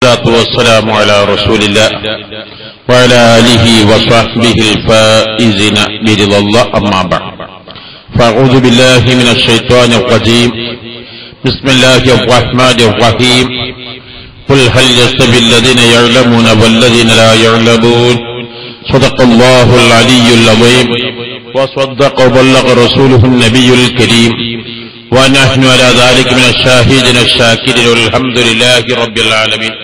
والصلاة والسلام على رسول الله وعلى آله وصحبه الفائزين برضا الله أما بعد فأعوذ بالله من الشيطان الرجيم بسم الله الرحمن الرحيم قل هل يستوي الذين يعلمون والذين لا يعلمون صدق الله العلي العظيم وصدق وبلغ رسوله النبي الكريم ونحن على ذلك من الشاهدين الشاكرين والحمد لله رب العالمين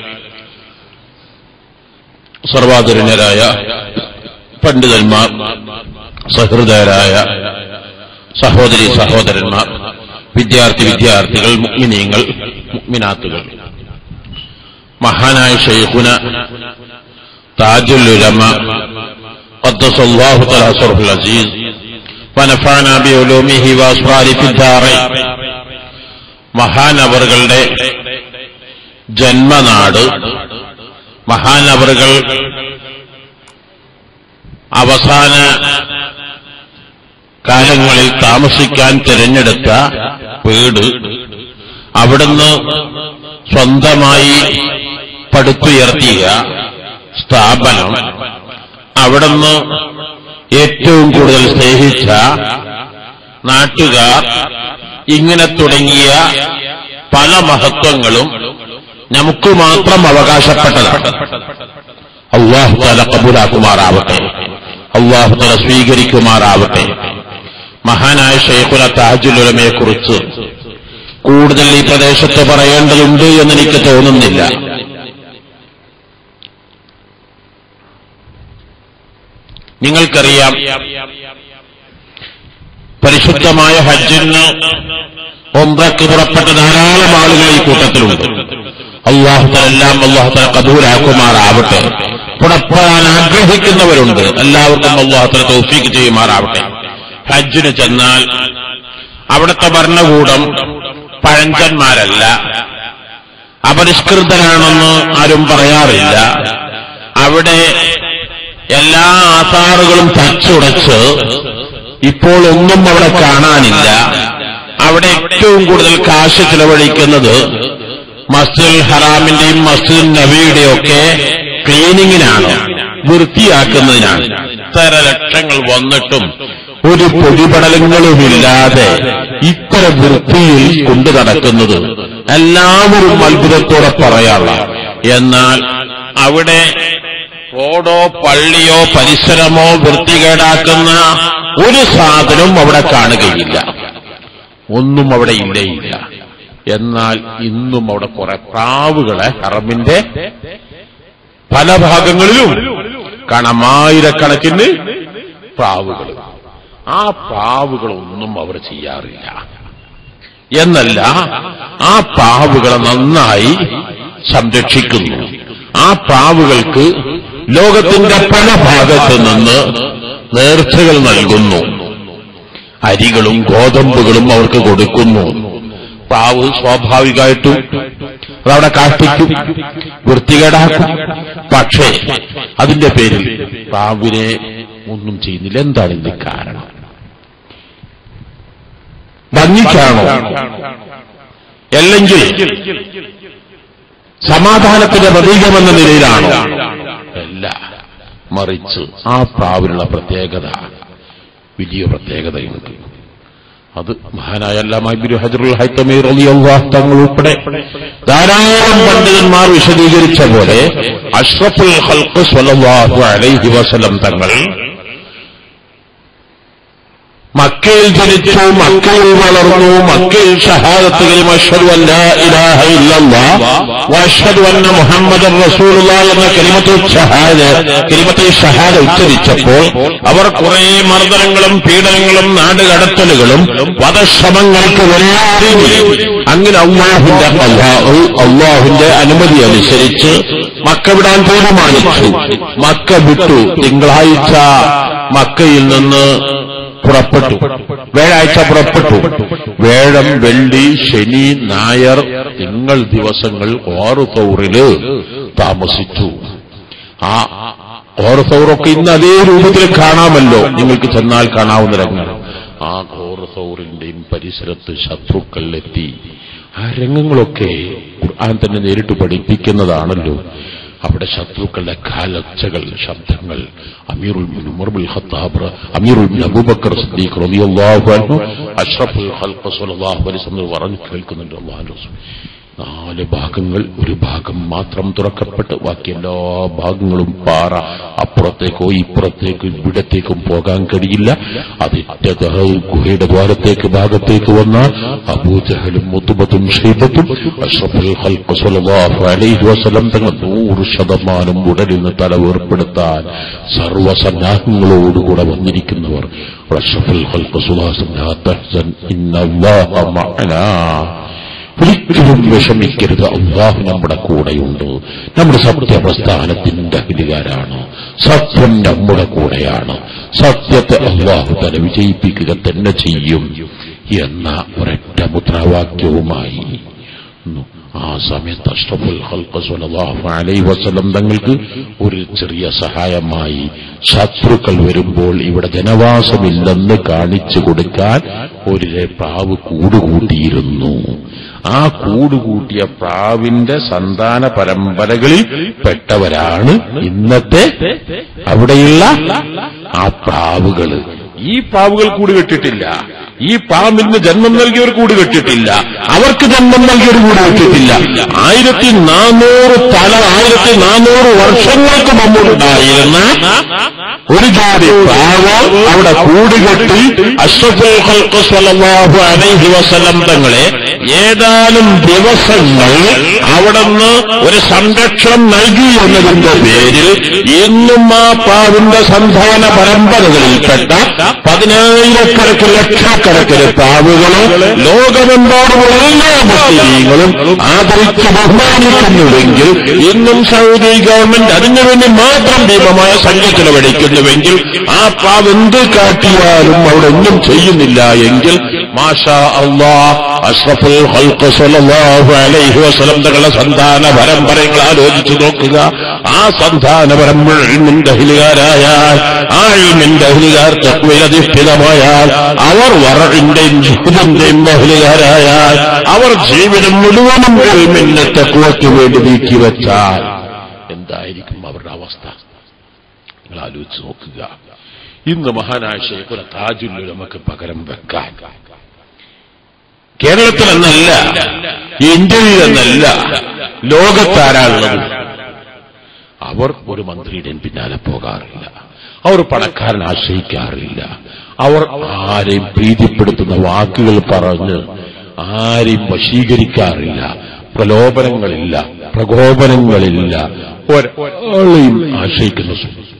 സർവാദരണ്യരായ പണ്ഡിതന്മാർ സഹൃദയരായ സഹോദരി സഹോദരന്മാർ വിദ്യാർത്ഥി വിദ്യാർത്ഥികൾ മുഗ്മിനീങ്ങൾ മുഗ്മിനാത്തുകൾ മഹാനായ ഷെയ്ഖുന താജുൽ ഉലമ قدس الله تعالى صرف العزيز ونفعنا بعلومه واسراره في الدارين മഹാനവറുകളുടെ ജന്മനാട് മഹാനവറുകൾ അവസാന കാലങ്ങളിൽ താമസിക്കാൻ തിരഞ്ഞെടുത്ത വീട് അവിടുന്ന് സ്വന്തമായി പടുത്തുയർത്തിയ സ്ഥാപനം അവിടുന്ന് ഏറ്റവും കൂടുതൽ സ്നേഹിച്ച നാട്ടുകാർ ഇങ്ങനെ തുടങ്ങിയ പല മഹത്വങ്ങളും നമുക്ക് മാത്രം അവകാശപ്പെട്ടതാണ് അള്ളാഹു തല കബൂലാക്കുമാറാവട്ടെ അള്ളാഹു തല സ്വീകരിക്കുമാറാവട്ടെ മഹാനായ ഷെയ്ഖുല താജുലുലമയെ കുറിച്ച് കൂടുതൽ ഈ പ്രദേശത്ത് പറയേണ്ടതുണ്ട് എന്ന് എനിക്ക് തോന്നുന്നില്ല നിങ്ങൾക്കറിയാം പരിശുദ്ധമായ ഹജ്ജിന് ഒമ്പക്ക് പുറപ്പെട്ട ധാരാളം ആളുകൾ ഈ കൂട്ടത്തിലുണ്ട് അള്ളാഹുത്തലെല്ലാം അള്ളാഹുത്തല കബൂലാക്കുമാറാവട്ടെ പുറപ്പെടാൻ ആഗ്രഹിക്കുന്നവരുണ്ട് എല്ലാവർക്കും അള്ളാഹുത്തല തൗഫീക്ക് ചെയ്യുമാറാവട്ടെ ഹജ്ജിന് ചെന്നാൽ അവിടുത്തെ ഭരണകൂടം പഴഞ്ചന്മാരല്ല അപരിഷ്കൃതരാണെന്ന് ആരും പറയാറില്ല അവിടെ എല്ലാ ആധാറുകളും തച്ചുടച്ച് ഇപ്പോൾ ഒന്നും അവിടെ കാണാനില്ല അവിടെ ഏറ്റവും കൂടുതൽ കാശ് ചിലവഴിക്കുന്നത് മസ്ജിദുൽ ഹറാമിന്റെയും മസ്ജിദുൽ നബിയുടെയും ഒക്കെ ക്ലീനിങ്ങിനാണ് വൃത്തിയാക്കുന്നതിനാണ് ഇത്ര ലക്ഷങ്ങൾ വന്നിട്ടും ഒരു പൊടിപടലങ്ങളുമില്ലാതെ ഇത്ര വൃത്തിയിൽ കൊണ്ടു നടക്കുന്നത് എല്ലാവരും അത്ഭുതത്തോടെ പറയാനുള്ള എന്നാൽ അവിടെ റോഡോ പള്ളിയോ പരിസരമോ വൃത്തികേടാക്കുന്ന ഒരു സാധനവും അവിടെ കാണുകയില്ല ഒന്നും അവിടെ ഇല്ലേയില്ല എന്നാൽ ഇന്നും അവിടെ കുറെ പ്രാവുകളെ ഹറമിന്റെ പല ഭാഗങ്ങളിലും കാണാം ആയിരക്കണക്കിന് പ്രാവുകൾ ആ പ്രാവുകളൊന്നും അവർ ചെയ്യാറില്ല എന്നല്ല ആ പ്രാവുകളെ നന്നായി സംരക്ഷിക്കുന്നു ആ പ്രാവുകൾക്ക് ലോകത്തിന്റെ പല ഭാഗത്തു നിന്ന് നേർച്ചകൾ നൽകുന്നു അരികളും ഗോതമ്പുകളും അവർക്ക് കൊടുക്കുന്നു പ്രാവ് സ്വാഭാവികമായിട്ടും അതവിടെ കാഷ്ടിക്കും വൃത്തികേടാക്കും പക്ഷേ അതിന്റെ പേരിൽ പ്രാവിനെ ഒന്നും ചെയ്യുന്നില്ല എന്താണ് ഇതിന്റെ കാരണം ഭംഗിക്കാണോ അല്ലെങ്കിൽ സമാധാനത്തിന്റെ പ്രതീകമെന്ന നിലയിലാണോ അല്ല മറിച്ച് ആ പ്രാവിനുള്ള പ്രത്യേകത വലിയ പ്രത്യേകതയുണ്ട് അത് മഹാനായ അല്ലാമു ഹജറുൽ ഹൈത്തമീർ അലിയല്ലാഹ് തങ്ങൾ ഉൾപ്പെടെ ധാരാളം പണ്ഡിതന്മാർ വിശദീകരിച്ച പോലെ അഷ്റഫുൽ ഹൽക്ക് സ്വലല്ലാഹു അലൈഹി വസലം തങ്ങൾ മക്കയിൽ ജനിച്ചു മക്കയിൽ വളർന്നു മക്കയിൽ ഷഹാദത്ത് അഷ്ഹദു അൻ ലാ ഇലാഹ ഇല്ലല്ലാഹ് വഅഷ്ഹദു അന്ന മുഹമ്മദൻ റസൂലുള്ളാഹ് എന്ന കലിമത്തു ഷഹാദ കലിമത്തു ഷഹാദ ഉച്ചരിച്ചപ്പോൾ അവർ കുറെ മർദ്ദനങ്ങളും പീഡനങ്ങളും നാടുകടത്തലുകളും വധശ്രമങ്ങൾക്ക് വരാതെ അങ്ങനെ അള്ളാഹുന്റെ അള്ളാഹു അള്ളാഹുന്റെ അനുമതി അനുസരിച്ച് മക്ക വിടാൻ തീരുമാനിച്ചു മക്ക വിട്ടു തിങ്കളാഴ്ച മക്കയിൽ നിന്ന് പുറപ്പെട്ടു വ്യാഴാഴ്ച പുറപ്പെട്ടു വേഴം വെള്ളി ശനി നായർ തിങ്കൾ ദിവസങ്ങൾ ഓറുതൗറില് താമസിച്ചു ആ ഓറുതൗറൊക്കെ ഇന്ന് അതേ രൂപത്തിൽ കാണാമല്ലോ നിങ്ങൾക്ക് ചെന്നാൽ കാണാവുന്ന രംഗം ആ ഘോറസൗറിന്റെയും പരിസരത്ത് ശത്രുക്കൾ എത്തി ആ രംഗങ്ങളൊക്കെ ഖുർആൻ തന്നെ നേരിട്ട് പഠിപ്പിക്കുന്നതാണല്ലോ അവിടെ ശത്രുക്കളുടെ കാലച്ചകൾ ശബ്ദങ്ങൾ അമീറുൽ മുഅ്മിനീൻ ഉമർ ബിൻ ഖത്താബ് അമീറുൽ മുഅ്മിനീൻ അബൂബക്കർ സിദ്ദീഖ് റളിയല്ലാഹു അൻഹു അഷ്റഫുൽ ഖൽഖ് സ്വല്ലല്ലാഹു അലൈഹി വസല്ലം പറഞ്ഞു കേൾക്കുന്നുണ്ട് അല്ലാഹുവിന്റെ റസൂൽ നാല് ഭാഗങ്ങൾ ഒരു ഭാഗം മാത്രം തുറക്കപ്പെട്ട് ബാക്കി എല്ലാ ഭാഗങ്ങളും പാറ അപ്പുറത്തേക്കോ ഇപ്പുറത്തേക്കോ ഇവിടത്തേക്കും പോകാൻ കഴിയില്ല അതിന്റെ ദഹ ഗുഹയുടെ ദ്വാരത്തേക്ക് ഭാഗത്തേക്ക് വന്നാൽ അബൂജഹലും മുത്തുബത്തും ഷെയ്ബത്തും അഷ്റഫുൽ ഖൽഖ് സ്വല്ലല്ലാഹു അലൈഹി വസല്ലം തങ്ങൾ നൂറ് ശതമാനം ഉടലിൽ നിന്ന് തലവേർപ്പെടുത്താൻ സർവസന്നാഹങ്ങളോടുകൂടെ വന്നിരിക്കുന്നവർ അഷ്റഫുൽ ഖൽഖ് സ്വല്ലല്ലാഹു അലൈഹി വസല്ലം ലാ തഹ്സൻ ഇന്നല്ലാഹ മഅനാ ഒരിക്കലും വിഷമിക്കരുത് അള്ളാഹു നമ്മുടെ കൂടെയുണ്ട് നമ്മുടെ സത്യപ്രസ്ഥാനത്തിന്റെ അഹിലുകാരാണ് സത്യം നമ്മുടെ കൂടെയാണ് സത്യത്തെ അള്ളാഹു തന്നെ വിജയിപ്പിക്കുക തന്നെ ചെയ്യും എന്ന ഒരൊറ്റ മുദ്രാവാക്യവുമായി ആ സമയത്ത് അഷ്റഫുൽ ഖൽഖ് സ്വല്ലല്ലാഹു അലൈഹി വസല്ലം തങ്ങൾക്ക് ഒരു ചെറിയ സഹായമായി ശത്രുക്കൾ വരുമ്പോൾ ഇവിടെ ജനവാസമില്ലെന്ന് കാണിച്ചു കൊടുക്കാൻ ഒരു പ്രാവ് കൂടുകൂട്ടിയിരുന്നു ആ കൂടുകൂട്ടിയ പ്രാവിന്റെ സന്താന പരമ്പരകളിൽ പെട്ടവരാണ് ഇന്നത്തെ അവിടെയുള്ള ആ പ്രാവുകള് ഈ പ്രാവുകൾ കൂട് കെട്ടിട്ടില്ല ഈ പാമ്പിന് ജന്മം നൽകിയവർ കൂട് കെട്ടിട്ടില്ല അവർക്ക് ജന്മം നൽകിയവർ കൂട് കെട്ടിട്ടില്ല ആയിരത്തി നാനൂറ് തല ആയിരത്തി നാനൂറ് വർഷങ്ങൾക്ക് മുമ്പുണ്ടായിരുന്ന ഒരു ജോഡി പ്രാവ് അവിടെ കൂടുകെട്ടി അഷ്റഫുൽ ഖൽഖ് സ്വല്ലല്ലാഹു അലൈഹി വസല്ലം തങ്ങളെ ഏതാനും ദിവസങ്ങൾ അവിടുന്ന് ഒരു സംരക്ഷണം നൽകി എന്നതിന്റെ പേരിൽ ഇന്നും ആ പ്രാവിന്റെ സന്താന പരമ്പരകളിൽപ്പെട്ട പതിനായിരക്കണക്കിന് ലക്ഷക്കണക്കിന് പ്രാവുകളും ലോകമെമ്പാടുമുള്ള എല്ലാ മുസ്ലിങ്ങളും ആദരിച്ച് ബഹുമാനിക്കുന്നുവെങ്കിൽ ഇന്നും സൗദി ഗവൺമെന്റ് അതിനുവേണ്ടി മാത്രം ഭീമമായ സംഖ്യ ചെലവഴിക്കുന്നുവെങ്കിൽ ആ പ്രാവ് എന്ത് കാട്ടിയാലും അവിടെ ഒന്നും ചെയ്യുന്നില്ല എങ്കിൽ മാഷാ അള്ളാ അഷ്റഫുൽ ഖൽഖ് സ്വല്ലല്ലാഹു അലൈഹി വസല്ലം തങ്ങളുടെ സന്താന പരമ്പരകൾ ആലോചിച്ചു നോക്കുക ആ സന്താന പരമ്പര ഇൽമിന്റെ അഹിലുകാരായാൽ ആ ഇൽമിന്റെ അഹിലുകാർ തക്വയിൽ അധിഷ്ഠിതമായാൽ അവർ വറവിന്റെയും ജീവിതന്റെയും അഹിലുകാരായാൽ അവർ ജീവിതം മുഴുവനും ഇൽമിന്റെ തക്വയ്ക്ക് വേണ്ടി നീക്കിവെച്ചാൽ എന്തായിരിക്കും അവരുടെ അവസ്ഥ നിങ്ങൾ ആലോചിച്ച് നോക്കുക ഇന്ന് മഹാനായ ശേഖുല താജുല്ലു നമുക്ക് പകരം വെക്കാൻ കേരളത്തിൽ എന്നല്ല ഇന്ത്യയിൽ എന്നല്ല ലോകത്താരാളുള്ളത് അവർ ഒരു മന്ത്രിയുടെ പിന്നാലെ പോകാറില്ല അവർ പണക്കാരൻ ആശ്രയിക്കാറില്ല അവർ ആരെയും പ്രീതിപ്പെടുത്തുന്ന വാക്കുകൾ പറഞ്ഞ് ആരെയും വശീകരിക്കാറില്ല പ്രലോഭനങ്ങളില്ല പ്രകോപനങ്ങളില്ല ഒരാളെയും ആശ്രയിക്കുന്ന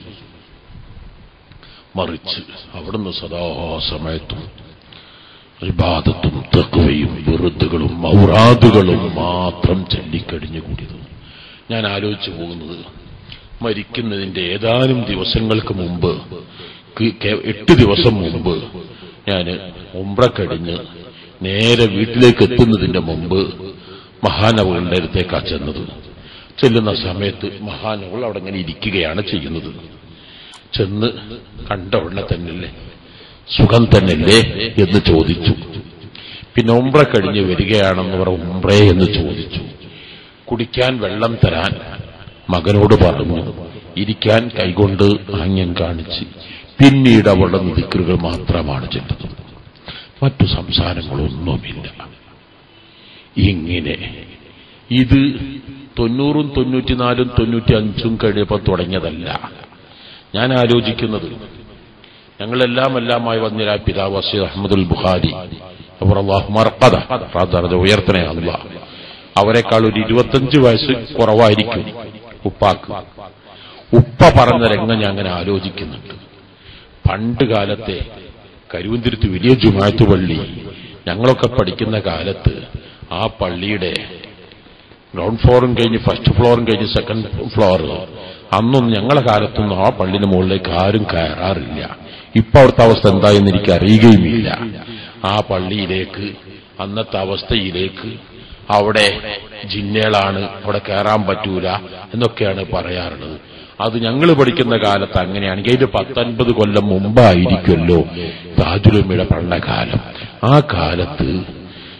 മറിച്ച് അവിടുന്ന് സദാസമയത്തും വിവാദത്തും തെക്കുവയും വെറുത്തുകളും ഔറാദുകളും മാത്രം ചൊല്ലിക്കഴിഞ്ഞുകൂടിയത് ഞാൻ ആലോചിച്ചു പോകുന്നത് മരിക്കുന്നതിന്റെ ഏതാനും ദിവസങ്ങൾക്ക് മുമ്പ് കി- കെ- എട്ട് ദിവസം മുമ്പ് ഞാൻ ഉംറ കഴിഞ്ഞ് നേരെ വീട്ടിലേക്ക് എത്തുന്നതിന്റെ മുമ്പ് മഹാനവകളുടെ അടുത്തേക്കാ ചെന്നത് ചെല്ലുന്ന സമയത്ത് മഹാനവൾ അവിടെ ഇങ്ങനെ ഇരിക്കുകയാണ് ചെയ്യുന്നത് ചെന്ന് കണ്ട ഉടനെ തന്നെയല്ലേ സുഖം തന്നെയല്ലേ എന്ന് ചോദിച്ചു പിന്നെ ഉംറ കഴിഞ്ഞ് വരികയാണെന്ന് പറ ഉംറേ എന്ന് ചോദിച്ചു കുടിക്കാൻ വെള്ളം തരാൻ മകനോട് പറഞ്ഞു ഇരിക്കാൻ കൈകൊണ്ട് ആംഗ്യം കാണിച്ച് പിന്നീട് അവളുടെ നിധിക്കറുകൾ മാത്രമാണ് ചെന്നത് മറ്റു സംസാരങ്ങളൊന്നുമില്ല ഇങ്ങനെ ഇത് തൊണ്ണൂറും തൊണ്ണൂറ്റിനാലും തൊണ്ണൂറ്റി അഞ്ചും കഴിഞ്ഞപ്പോൾ തുടങ്ങിയതല്ല ഞാൻ ആലോചിക്കുന്നത് ഞങ്ങളെല്ലാം എല്ലാമായി വന്നിരാ പിതാവ് അസീദ് അഹമ്മദുൽ ബുഖാരി അവർ അള്ളാഹു മർക്കത പ്രാർത്ഥന ഉയർത്തണേ അല്ല അവരെക്കാൾ ഒരു ഇരുപത്തഞ്ച് വയസ്സ് കുറവായിരിക്കും ഉപ്പാക്ക് ഉപ്പ പറഞ്ഞ രംഗം ഞാൻ അങ്ങനെ ആലോചിക്കുന്നുണ്ട് പണ്ട് കാലത്തെ കരുവന്തിരുത്ത് വലിയ ജുമാത്ത് പള്ളി ഞങ്ങളൊക്കെ പഠിക്കുന്ന കാലത്ത് ആ പള്ളിയുടെ ഗ്രൗണ്ട് ഫ്ലോറും കഴിഞ്ഞ് ഫസ്റ്റ് ഫ്ലോറും കഴിഞ്ഞ് സെക്കൻഡ് ഫ്ലോർ അന്നൊന്നും ഞങ്ങളെ കാലത്തൊന്നും ആ പള്ളിന് മുകളിലേക്ക് ആരും കയറാറില്ല ഇപ്പൊ അവിടുത്തെ അവസ്ഥ എന്തായെന്ന് എനിക്ക് അറിയുകയുമില്ല ആ പള്ളിയിലേക്ക് അന്നത്തെ അവസ്ഥയിലേക്ക് അവിടെ ജിന്നകളാണ് അവിടെ കയറാൻ പറ്റൂല എന്നൊക്കെയാണ് പറയാറുള്ളത് അത് ഞങ്ങൾ പഠിക്കുന്ന കാലത്ത് അങ്ങനെയാണെങ്കിൽ അതിന്റെ പത്തൊൻപത് കൊല്ലം മുമ്പായിരിക്കുമല്ലോ താജുലുമിയുടെ പഠനകാലം ആ കാലത്ത്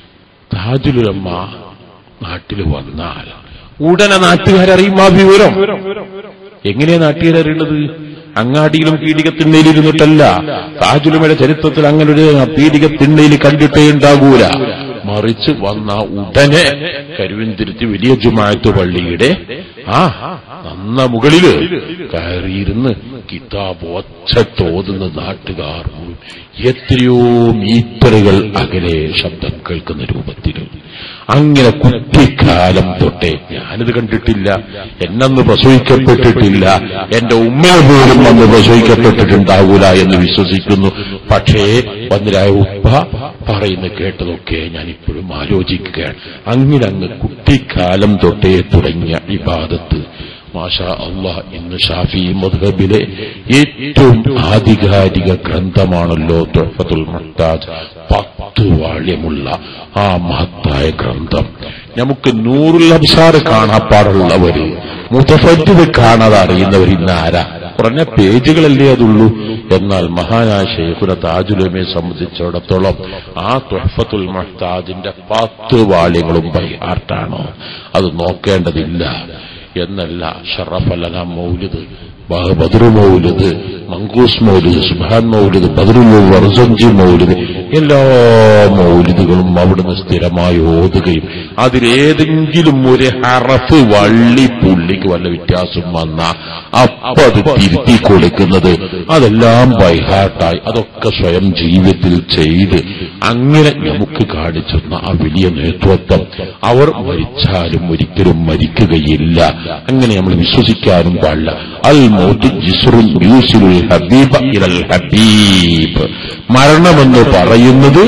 താജുലുലമ്മ നാട്ടിൽ വന്നാൽ ഉടനെ നാട്ടുകാരറിയും ആ വിവരം എങ്ങനെയാ നാട്ടുകാരറിയുന്നത് അങ്ങാടിയിലും പീഡികത്തിണ്ണയിലിരുന്നിട്ടല്ല താജുലുമയുടെ ചരിത്രത്തിൽ അങ്ങനെ ഒരു പീഡികത്തിണ്ണയിൽ കണ്ടിട്ടേ ഉണ്ടാകൂല മറിച്ച് വന്ന ഉടനെ കരുവന്തിരുത്തി വലിയ ജുമായത്ത് പള്ളിയുടെ ആ നന്ന മുകളില് കയറിയിരുന്ന് കിതാബ് ഒച്ചത്തോതുന്ന നാട്ടുകാർ മുഴുവൻ എത്രയോ മീറ്ററുകൾ അകലെ ശബ്ദം കേൾക്കുന്ന രൂപത്തിൽ അങ്ങനെ കുട്ടിക്കാലം തൊട്ടേ ഞാനിത് കണ്ടിട്ടില്ല എന്നന്ന് പ്രസവിക്കപ്പെട്ടിട്ടില്ല എന്റെ ഉമ്മയെ പോലും അന്ന് പ്രസവിക്കപ്പെട്ടിട്ടുണ്ടാവൂല എന്ന് വിശ്വസിക്കുന്നു പക്ഷേ വന്നിരായ ഉപ്പ പറയുന്ന കേട്ടതൊക്കെ ഞാൻ ഇപ്പോഴും ആലോചിക്കുകയാണ് അങ്ങനെ അങ്ങ് കുട്ടിക്കാലം തൊട്ടേ തുടങ്ങിയ ഇബാദത്ത് മാഷാ അള്ളാഹ് ഇന്ന് ഷാഫി മദ്ഹബിലെ ഏറ്റവും ആധികാരിക ഗ്രന്ഥമാണല്ലോ തുഹഫത്തുൽ മുഹ്താജ് പത്ത് വാള്യമുള്ള ആ മഹത്തായ ഗ്രന്ഥം നമുക്ക് നൂറുൽ അബ്സാർ കാണാപ്പാടുള്ളവര് മുതഫറ്റിത് കാണാതെ അറിയുന്നവർ ഇന്ന് ആരാ കുറഞ്ഞ പേജുകളല്ലേ അതുള്ളൂ എന്നാൽ മഹാനായ ഷെയ്ഖുന താജുലമയെ സംബന്ധിച്ചിടത്തോളം ആ തുഹഫത്തുൽ മഹ്താജിന്റെ പത്ത് വാള്യങ്ങളും ബൈഹാർട്ടാണ് അത് നോക്കേണ്ടതില്ല എന്നല്ല ഷറഫലന മൗലിദ് ബദറു മൗലിദ് മങ്കൂസ് മൗലിദ് സുബാൻ മൗലിദ് ബദറുൽ വർസഞ്ചി മൗലിദ് എല്ലാ മൗലിദുകളും അവിടുന്ന് സ്ഥിരമായി ഓതുകയും അതിലേതെങ്കിലും ഒരു ഹറഫ് വള്ളി പുള്ളിക്ക് വല്ല വ്യത്യാസം വന്ന അപ്പൊ അത് തിരുത്തി കൊടുക്കുന്നത് അതെല്ലാം ബൈഹാർട്ടായി അതൊക്കെ സ്വയം ജീവിതത്തിൽ ചെയ്ത് അങ്ങനെ നമുക്ക് കാണിച്ചുന്ന ആ വലിയ നേതൃത്വം അവർ മരിച്ചാലും ഒരിക്കലും മരിക്കുകയില്ല അങ്ങനെ നമ്മൾ വിശ്വസിക്കാനും പാടില്ല അൽ മൗത്ത് ജിസ്റുൽ യൂസിലുൽ ഹബീബ ഇലൽ ഹബീബ് മരണമെന്ന് പറയുന്നത്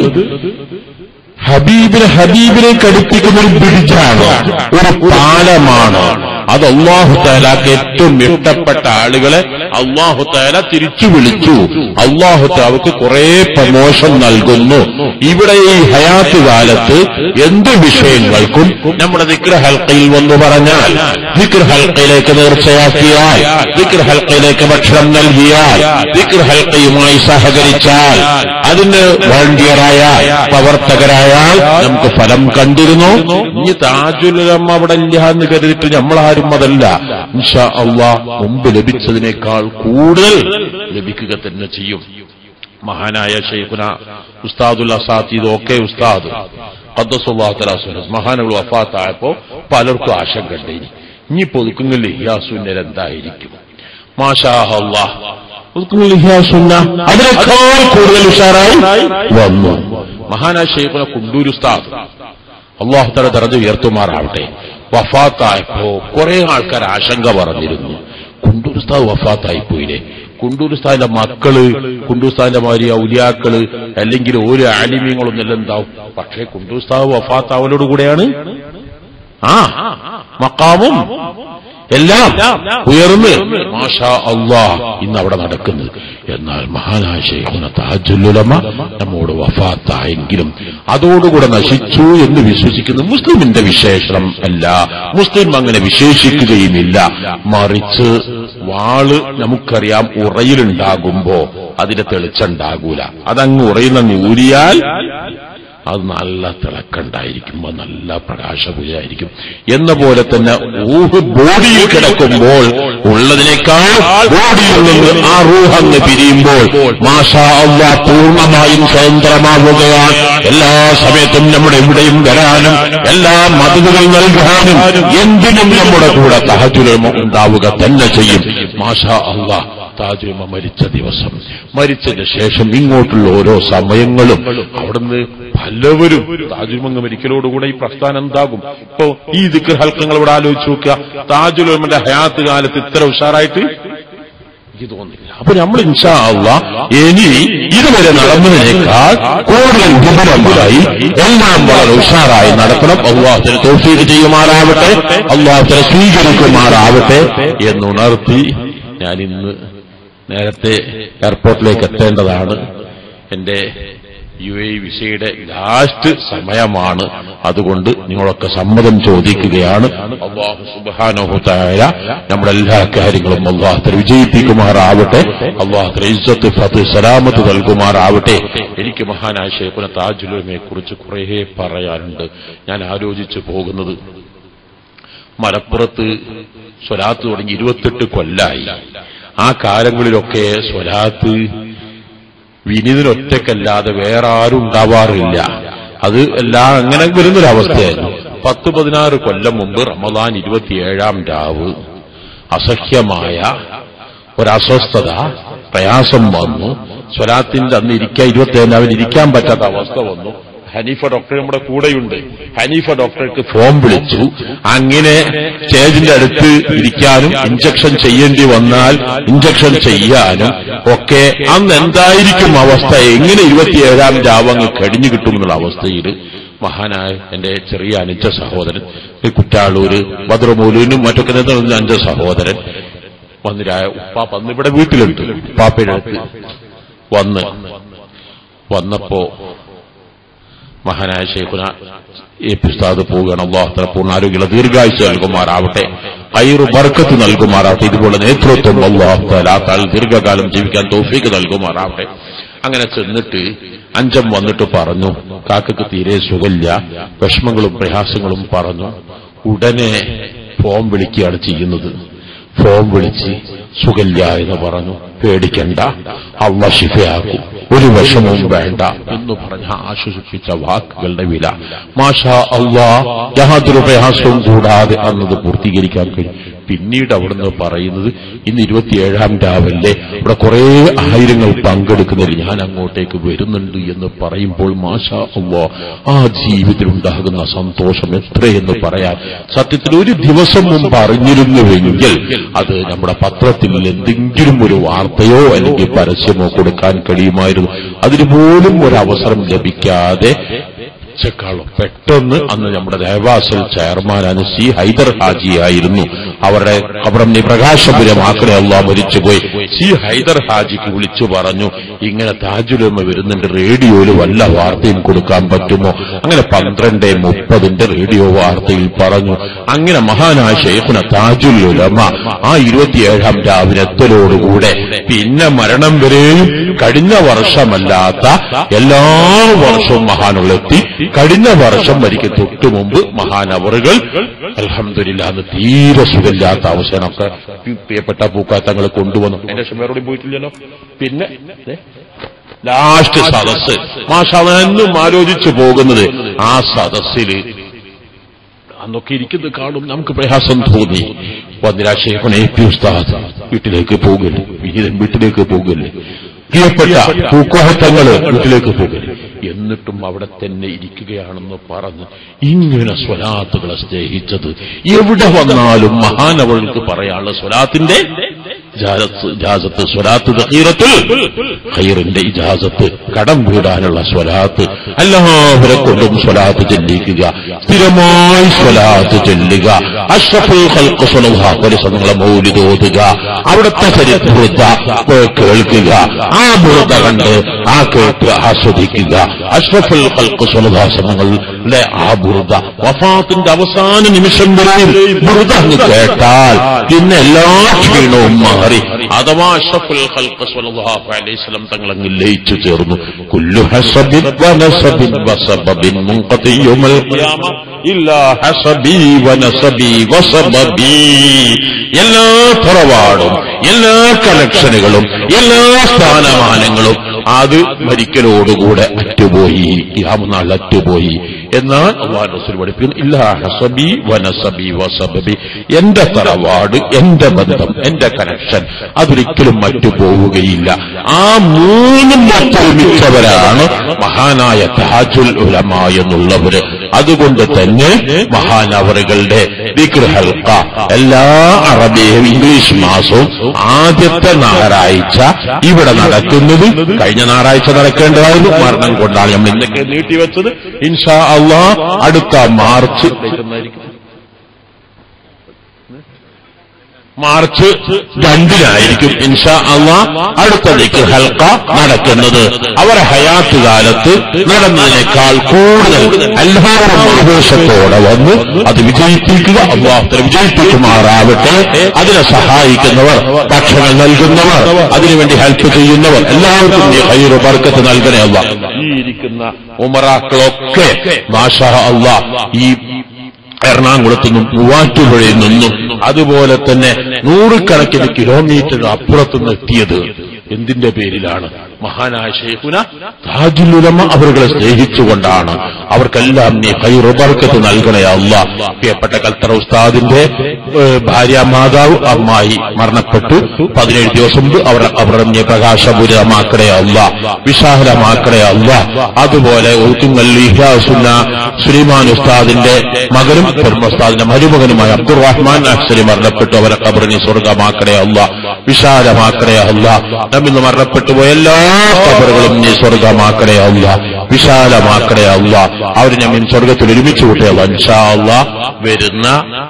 ഹബീബിനെ ഹബീബിലേക്ക് അടുപ്പിക്കുന്ന ഒരു ബ്രിഡ്ജാണ് ഒരു പാലമാണ് അത് അള്ളാഹു താലാക്ക് ഏറ്റവും ഇഷ്ടപ്പെട്ട ആളുകളെ അള്ളാഹു താല തിരിച്ചു വിളിച്ചു അള്ളാഹു താവക്ക് കുറെ പ്രമോഷൻ നൽകുന്നു ഇവിടെ ഈ ഹയാത്ത് കാലത്ത് എന്ത് വിഷയങ്ങൾക്കും നമ്മുടെ ദിക്ര ഹൽക്കയിൽ വന്നു പറഞ്ഞാൽ ദിക്ര ഹൽക്കയിലേക്ക് നേർച്ചയാക്കിയാൽ ദിക്ര ഹൽക്കയിലേക്ക് ഭക്ഷണം നൽകിയാൽ ദിക്ര ഹൽക്കയുമായി സഹകരിച്ചാൽ അതിന് വോളണ്ടിയറായാൽ പ്രവർത്തകരായാൽ നമുക്ക് ഫലം കണ്ടിരുന്നു ഇനി താജുലമ്മ അവിടെ ഇല്ല എന്ന് കരുതിയിട്ട് നമ്മളാരും അതല്ല ഇൻഷാ അള്ളാ മുമ്പ് ലഭിച്ചതിനേക്കാൾ കൂടുതൽ ലഭിക്കുക തന്നെ ചെയ്യും മഹാനായ ഷെയ്ഖുന ഉസ്താദുൽ അസാത്തീദ് ഒക്കെ ഉസ്താദ് ഖദ്ദസുല്ലാഹുത്തലാസ് മഹാനുകൾ വഫാത്തായപ്പോ പലർക്കും ആശങ്ക ഉണ്ടായി ഇനി പൊതുക്കുങ്ങളിൽ ഇഹ്യാസുന്നൽ എന്തായിരിക്കും മാഷാ അള്ളാഹ് ഒതുക്കുങ്ങളിൽ ഇഹ്യാസുന്ന അതിനേക്കാൾ കൂടുതൽ ഉഷാറായി വന്നു മഹാനായ ഷെയ്ഖുന കുണ്ടൂർ ഉസ്താദ് അള്ളാഹുത്തല ദറജ ഉയർത്തുമാറാവട്ടെ വഫാത്തായപ്പോ കുറെ ആൾക്കാർ ആശങ്ക പറഞ്ഞിരുന്നു കുണ്ടൂർ ഉസ്താദ് വഫാത്തായി പോയില്ലേ കുണ്ടൂർ ഉസ്താദിന്റെ മക്കള് കുണ്ടൂർ ഉസ്താദിന്റെ മാതിരി ഔലിയാക്കള് അല്ലെങ്കിൽ ഒരു ആലിമ്യങ്ങളൊന്നും എന്താവും പക്ഷേ കുണ്ടൂർ ഉസ്താദ് വഫാത്താവലോട് കൂടെയാണ് ആ മക്കാമും എല്ലാം ഉയർന്ന് മാഷാ അള്ളാഹ് ഇന്ന് അവിടെ നടക്കുന്നത് എന്നാൽ മഹാനായ ശൈഖുന താജുല്ലുലമ നമ്മോട് വഫാത്തായെങ്കിലും അതോടുകൂടെ നശിച്ചു എന്ന് വിശ്വസിക്കുന്നത് മുസ്ലിമിന്റെ വിശേഷണം അല്ല മുസ്ലിം അങ്ങനെ വിശേഷിക്കുകയുമില്ല മറിച്ച് വാള് നമുക്കറിയാം ഉറയിലുണ്ടാകുമ്പോ അതിന്റെ തെളിച്ചുണ്ടാകൂല അതങ്ങ് ഉറയുന്ന ഊരിയാൽ അത് നല്ല തിളക്കണ്ടായിരിക്കും അത് നല്ല പ്രകാശപൂജയായിരിക്കും എന്ന പോലെ തന്നെ ഊഹ് ബോഡിയിൽ കിടക്കുമ്പോൾ ഉള്ളതിനേക്കാൾ ബോഡിയിൽ നിന്ന് ആ റൂഹങ്ങ് പിരിയുമ്പോൾ മാഷാ അള്ളാ പൂർണ്ണമായും സ്വതന്ത്രമാവുകയാണ് എല്ലാ സമയത്തും നമ്മുടെ ഇവിടെയും വരാനും എല്ലാ മതങ്ങൾ നൽകാനും എന്തിനും നമ്മുടെ കൂടെ തഹജുലമ ഉണ്ടാവുക തന്നെ ചെയ്യും മാഷാ അള്ളാ താജുമ മരിച്ച ദിവസം മരിച്ചതിന് ശേഷം ഇങ്ങോട്ടുള്ള ഓരോ സമയങ്ങളും അവിടുന്ന് പലവരും താജുമങ്ങ് മരിക്കലോടുകൂടെ ഈ പ്രസ്ഥാനം എന്താകും ഇപ്പോ ഈ ദിക്കർ ഹൽക്കങ്ങൾ ഇവിടെ ആലോചിച്ച് നോക്കുക താജുലമന്റെ ഹയാത്ത് കാലത്ത് ഇത്ര ഉഷാറായിട്ട് എനിക്ക് തോന്നുന്നില്ല അപ്പൊ നമ്മൾ ഇൻഷാ അള്ളാ ഇനി ഇതുവരെ നടന്നതിനേക്കാൾ കൂടുതൽ വിപുലമായി എല്ലാം വളരെ ഉഷാറായി നടക്കണം അള്ളാഹത്തിന് തോഫീക്ക് ചെയ്യുമാറാവട്ടെ അള്ളാഹത്തിന് സ്വീകരിക്കുമാറാവട്ടെ എന്നുണർത്തി ഞാൻ ഇന്ന് നേരത്തെ എയർപോർട്ടിലേക്ക് എത്തേണ്ടതാണ് എന്റെ യു എ വിസയുടെ ലാസ്റ്റ് സമയമാണ് അതുകൊണ്ട് നിങ്ങളൊക്കെ സമ്മതം ചോദിക്കുകയാണ് അള്ളാഹു സുബാനോഹുത്തായ നമ്മുടെ എല്ലാ കാര്യങ്ങളും അള്ളാഹത്തിന് വിജയിപ്പിക്കുമാറാവട്ടെ അള്ളാഹത്തിന് ഇജ്ജത്ത് ഫത്ത് സലാമത്ത് നൽകുമാറാവട്ടെ എനിക്ക് മഹാനായ ഷേഖുന താജുലുമെ കുറിച്ച് കുറേ പറയാനുണ്ട് ഞാൻ ആലോചിച്ചു പോകുന്നത് മലപ്പുറത്ത് സ്വലാത്ത് തുടങ്ങി ഇരുപത്തെട്ട് കൊല്ലായി ആ കാലങ്ങളിലൊക്കെ സ്വലാത്ത് വിനീതിനൊറ്റക്കല്ലാതെ വേറെ ആരും ഉണ്ടാവാറില്ല അത് എല്ലാം അങ്ങനെ വരുന്നൊരവസ്ഥയായിരുന്നു പത്ത് പതിനാറ് കൊല്ലം മുമ്പ് റമദാൻ ഇരുപത്തിയേഴാം രാവ് അസഹ്യമായ ഒരസ്വസ്ഥത പ്രയാസം വന്നു സ്വലാത്തിന്റെ അന്ന് ഇരിക്കാൻ ഇരുപത്തിയേഴാം രാവിലെ ഇരിക്കാൻ പറ്റാത്ത അവസ്ഥ വന്നു ഹനീഫ ഡോക്ടർ നമ്മുടെ കൂടെയുണ്ട് ഹനീഫ ഡോക്ടർക്ക് ഫോം വിളിച്ചു അങ്ങനെ സ്റ്റേജിന്റെ അടുത്ത് ഇരിക്കാനും ഇഞ്ചക്ഷൻ ചെയ്യേണ്ടി വന്നാൽ ഇഞ്ചക്ഷൻ ചെയ്യാനും ഒക്കെ അന്ന് എന്തായിരിക്കും അവസ്ഥ എങ്ങനെ ഇരുപത്തിയേഴാം രാവങ്ങ് കഴിഞ്ഞു കിട്ടുമെന്നുള്ള അവസ്ഥയിൽ മഹാനായ എന്റെ ചെറിയ അനുജ സഹോദരൻ ഈ കുറ്റാളൂര് ബദ്രമൂലിനും മറ്റൊക്കെ നിന്ന അഞ്ച സഹോദരൻ വന്നിരായ ഉപ്പാപ്പ അന്ന് ഇവിടെ വീട്ടിലുണ്ട് ഉപ്പാപ്പയുടെ അടുത്ത് വന്ന് വന്നപ്പോ മഹാനായ ഷെയ്ഖുന ഈ പുസ്താദ് പോവുകയാണ് അള്ളാഹുത്തല പൂർണ്ണാരോഗ്യമുള്ള ദീർഘായുസ് നൽകുമാറാവട്ടെ ഐറു ബർക്കത്ത് നൽകുമാറാവട്ടെ ഇതുപോലെ നേതൃത്വം അള്ളാഹുത്തല ആ താൾ ദീർഘകാലം ജീവിക്കാൻ തോഫീക്ക് നൽകുമാറാവട്ടെ അങ്ങനെ ചെന്നിട്ട് അഞ്ചം വന്നിട്ട് പറഞ്ഞു കാക്കക്ക് തീരെ സുഖമില്ല വിഷമങ്ങളും പ്രയാസങ്ങളും പറഞ്ഞു ഉടനെ ഫോം വിളിക്കുകയാണ് ചെയ്യുന്നത് ഫോം വിളിച്ച് സുഖല്യ എന്ന് പറഞ്ഞു പേടിക്കണ്ട അള്ള ശിഫയാക്കും ഒരു വിഷമവും വേണ്ട എന്ന് പറഞ്ഞ ആശ്വസിപ്പിച്ച വാക്കുകളുടെ വില മാഷാ അള്ളാ യാതൊരു പ്രയാസവും കൂടാതെ അന്നത് പൂർത്തീകരിക്കാൻ കഴിയും പിന്നീട് അവിടുന്ന് പറയുന്നത് ഇന്ന് ഇരുപത്തിയേഴാം രാവല്ലേ ഇവിടെ കുറെ ആയിരങ്ങൾ പങ്കെടുക്കുന്നതിൽ ഞാൻ അങ്ങോട്ടേക്ക് വരുന്നുണ്ട് എന്ന് പറയുമ്പോൾ മാഷാ അള്ളാ ആ ജീവിതത്തിൽ ഉണ്ടാകുന്ന സന്തോഷം എത്രയെന്ന് പറയാൻ സത്യത്തിൽ ഒരു ദിവസം മുമ്പ് അറിഞ്ഞിരുന്നുവെങ്കിൽ അത് നമ്മുടെ പത്രത്തിൽ എന്തെങ്കിലും ഒരു വാർത്തയോ അല്ലെങ്കിൽ പരസ്യമോ കൊടുക്കാൻ കഴിയുമായിരുന്നു അതിന് പോലും ഒരു അവസരം ലഭിക്കാതെ ഉച്ചക്കാളും പെട്ടെന്ന് അന്ന് നമ്മുടെ ദേവാസൽ ചെയർമാനാണ് സി ഹൈദർ ഹാജിയായിരുന്നു അവരുടെ കബറം പ്രകാശപുരം ആക്കടെ അള്ളാ മരിച്ചുപോയി സി ഹൈദർ ഹാജിക്ക് വിളിച്ചു പറഞ്ഞു ഇങ്ങനെ താജുലമ വരുന്നുണ്ട് റേഡിയോയിൽ വല്ല വാർത്തയും കൊടുക്കാൻ പറ്റുമോ അങ്ങനെ പന്ത്രണ്ട് മുപ്പതിന്റെ റേഡിയോ വാർത്തയിൽ പറഞ്ഞു അങ്ങനെ മഹാനായ ഷെയ്ഖുന താജുൽ ഉലമ ആ ഇരുപത്തിയേഴാം രാവിലെ എത്തലോടുകൂടെ പിന്നെ മരണം വരെയും കഴിഞ്ഞ വർഷമല്ലാത്ത എല്ലാ വർഷവും മഹാനുള്ളെത്തി കഴിഞ്ഞ വർഷം മരിക്ക് തൊട്ടു മുമ്പ് മഹാനവറുകൾ അലഹമില്ല അന്ന് തീരെ സുഖമില്ലാത്ത അവസരമൊക്കെ പ്രിയപ്പെട്ട പൂക്കാത്തങ്ങൾ കൊണ്ടുവന്നു എന്റെ ക്ഷമയോടും പോയിട്ടില്ലല്ലോ പിന്നെ ദേ, ലാസ്റ്റ് സദസ് മാഷാന്നും ആലോചിച്ചു പോകുന്നത് ആ സദസ്സില് അന്നൊക്കെ ഇരിക്കുന്നത് കാണും നമുക്ക് പ്രയാസം തോന്നി വന്നിരാശേഖനെ ഉസ്താദ് വീട്ടിലേക്ക് പോകല്ലേ വിഹിതം വീട്ടിലേക്ക് പോകല്ലേ പ്രിയപ്പെട്ട പൂക്കോഹത്തങ്ങള് വീട്ടിലേക്ക് പോകല്ലേ എന്നിട്ടും അവിടെ തന്നെ ഇരിക്കുകയാണെന്ന് പറഞ്ഞ് ഇങ്ങനെ സ്വലാത്തുകളെ സ്നേഹിച്ചത് എവിടെ വന്നാലും മഹാനവൾക്ക് പറയാനുള്ള സ്വലാത്തിന്റെ ഇജാസത്ത് ഇജാസത്ത് സ്വലാത്ത് ദഖീറത്തുൽ ഖൈറിന്റെ ഇജാസത്ത് കടം വീടാനുള്ള സ്വലാത്ത് എല്ലാവരെ കൊണ്ടും സ്വലാത്ത് ചെല്ലിക്കുക സ്ഥിരമായി സ്വലാത്ത് ചെല്ലുക അഷ്റഫുൽ ഖൽഖ് സ്വല്ലല്ലാഹു അലൈഹി വസല്ലം മൗലിദ് ഓതുക അവിടുത്തെ ചരിത്രത കേൾക്കുക ആ ബുറുദ കണ്ട് ആ കേട്ട് ആസ്വദിക്കുക അഷ്റഫുൽ ഖൽഖ് സ്വല്ലല്ലാഹു അലൈഹി വസല്ലങ്ങളുടെ ആ ബുറുദ വഫാത്തിന്റെ അവസാന നിമിഷം വരെ ബുറുദ അങ്ങ് കേട്ടാൽ പിന്നെ എല്ലാ ക്ഷീണവും മാറി അഥവാ അഷ്റഫുൽ ഖൽഖ് സ്വല്ലല്ലാഹു അലൈഹി വസല്ലം തങ്ങൾ അങ്ങ് ലയിച്ചു ചേർന്നു കുല്ലു ഹസബിൻ വനസബിൻ വസബബിൻ മുൻഖതിയുമൽ ഖിയാമ ഇല്ലാ ഹസബി വനസബി വസബബി എല്ലാ തറവാടും എല്ലാ കലക്ഷനുകളും എല്ലാ സ്ഥാനമാനങ്ങളും അത് മരിക്കലോടുകൂടെ അറ്റുപോയി യാമനാൾ അറ്റുപോയി എന്നാൽ അള്ളാഹു റസൂൽ പഠിപ്പിക്കുന്നു ഇല്ല ഹസബി വനസബി വസബബി എന്റെ തറവാട് എന്റെ ബന്ധം എന്റെ കണക്ഷൻ അതൊരിക്കലും മറ്റു പോവുകയില്ല ആ മൂന്നും ഒത്തൊരുമിച്ചവരാണ് മഹാനായ താജുൽ ഉലമ എന്നുള്ളവര് അതുകൊണ്ട് തന്നെ മഹാനവറുകളുടെ ദിക്ർ ഹൽക്ക എല്ലാ അറബി ഇംഗ്ലീഷ് മാസവും ആദ്യത്തെ ഞായറാഴ്ച ഇവിടെ നടക്കുന്നത് കഴിഞ്ഞ ഞായറാഴ്ച നടക്കേണ്ടതായിരുന്നു മരണം കൊണ്ടാണ് നമ്മൾ ഇന്നൊക്കെ നീട്ടിവെച്ചത് ഇൻഷാ അള്ളാ അടുത്ത മാർച്ച് മാർച്ച് രണ്ടിനായിരിക്കും ഇൻഷാ അള്ളാ അടുത്ത ദിക്ക് ഹൽക്ക നടക്കുന്നത് അവരെ ഹയാത്ത് കാലത്ത് നടന്നതിനേക്കാൾ കൂടുതൽ എല്ലാവരും നിർദ്ദേശത്തോടെ വന്ന് അത് വിജയിപ്പിക്കുക അള്ളാഹുത്തര വിജയിപ്പിക്കുമാറാവട്ടെ അതിനെ സഹായിക്കുന്നവർ ഭക്ഷണം നൽകുന്നവർ അതിനുവേണ്ടി ഹെൽപ്പ് ചെയ്യുന്നവർ എല്ലാവർക്കും നീ ഹൈറ് ബർക്കത്ത് നൽകണേ അല്ല ഈ ഇരിക്കുന്ന ഉമറാക്കളൊക്കെ മാഷാ അള്ളാ ഈ എറണാകുളത്തു നിന്നും മൂവാറ്റുപുഴയിൽ നിന്നും അതുപോലെ തന്നെ നൂറുകണക്കിന് കിലോമീറ്റർ അപ്പുറത്തുനിന്ന് എത്തിയത് എന്തിന്റെ പേരിലാണ് മഹാനായ ഷെയ്ഖുന താജുലുലമ അവരുകളെ സ്നേഹിച്ചുകൊണ്ടാണ് അവർക്കെല്ലാം നീ കൈറുബർക്കത്ത് നൽകണേ അല്ല പ്രിയപ്പെട്ട കൽത്തറ ഉസ്താദിന്റെ ഏഹ്, ഭാര്യ മാതാവ് അമ്മായി മരണപ്പെട്ടു പതിനേഴ് ദിവസം മുമ്പ് അവർ അവരുടെ നീ പ്രകാശപൂരിതമാക്കണേ അല്ല വിശാലമാക്കണേ അല്ല അതുപോലെ ഒഴുക്കുങ്ങൽ ഇഹ്ലാസുന്ന ശ്രീമാൻ ഉസ്താദിന്റെ മകനും കുടുംബ ഉസ്താദിന്റെ മരുമകനുമായ അബ്ദുറഹ്മാൻ അക്സരി മരണപ്പെട്ടു അവരെ കബറിനെ സ്വർഗമാക്കണേ അല്ല വിശാലമാക്കണേ അല്ല നമ്മിന്ന് മരണപ്പെട്ടു പോയ എല്ലാ കബറുകളും നീ സ്വർഗമാക്കണേ അല്ല വിശാലമാക്കണേ അല്ല അവർ ഞാൻ സ്വർഗത്തിൽ ഒരുമിച്ച് കൂട്ടിയല്ല ഇൻഷാ അല്ല വരുന്ന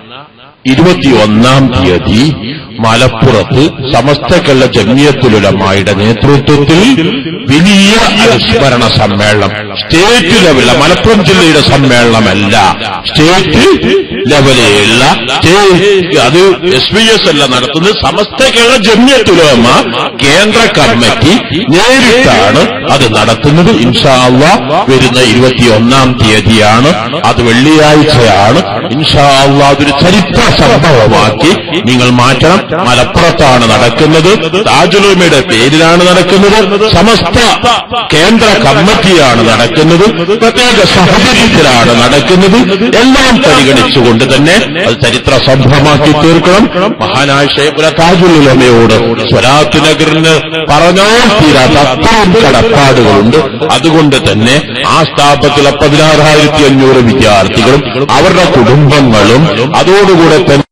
ഇരുപത്തിയൊന്നാം തീയതി മലപ്പുറത്ത് സമസ്ത കേരള ജമിയത്തുലമായുടെ നേതൃത്വത്തിൽ വലിയ അനുസ്മരണ സമ്മേളനം സ്റ്റേറ്റ് ലെവലിലെ മലപ്പുറം ജില്ലയുടെ സമ്മേളനമല്ല സ്റ്റേറ്റ് ലെവലിലുള്ള സ്റ്റേ- അത് എസ് ബി എസ് അല്ല നടത്തുന്നത് സമസ്ത കേരള ജമിയത്തുലമ കേന്ദ്ര കമ്മിറ്റി നേരിട്ടാണ് അത് നടത്തുന്നത് ഇൻഷാല്ല വരുന്ന ഇരുപത്തിയൊന്നാം തീയതിയാണ് അത് വെള്ളിയാഴ്ചയാണ് ഇൻഷാല്ല അതൊരു ചരിത്ര സംഭവമാക്കി നിങ്ങൾ മാറ്റണം മലപ്പുറത്താണ് നടക്കുന്നത് താജുലുമയുടെ പേരിലാണ് നടക്കുന്നത് സമസ്ത കേന്ദ്ര കമ്മിറ്റിയാണ് നടക്കുന്നത് പ്രത്യേക സാഹചര്യത്തിലാണ് നടക്കുന്നത് എല്ലാം പരിഗണിച്ചുകൊണ്ട് തന്നെ അത് ചരിത്ര സംഭവമാക്കി തീർക്കണം മഹാനായ ഷേഖുല താജുലുലമയോട് സ്വലാത്ത് നഗറിന് പറഞ്ഞാൽ തീരാത്ത അത്രയും കടപ്പാടുകളുണ്ട് അതുകൊണ്ട് തന്നെ ആ സ്ഥാപനത്തിലെ പതിനാറായിരത്തി അഞ്ഞൂറ് വിദ്യാർത്ഥികളും അവരുടെ കുടുംബങ്ങളും അതോടുകൂടെ തന്നെ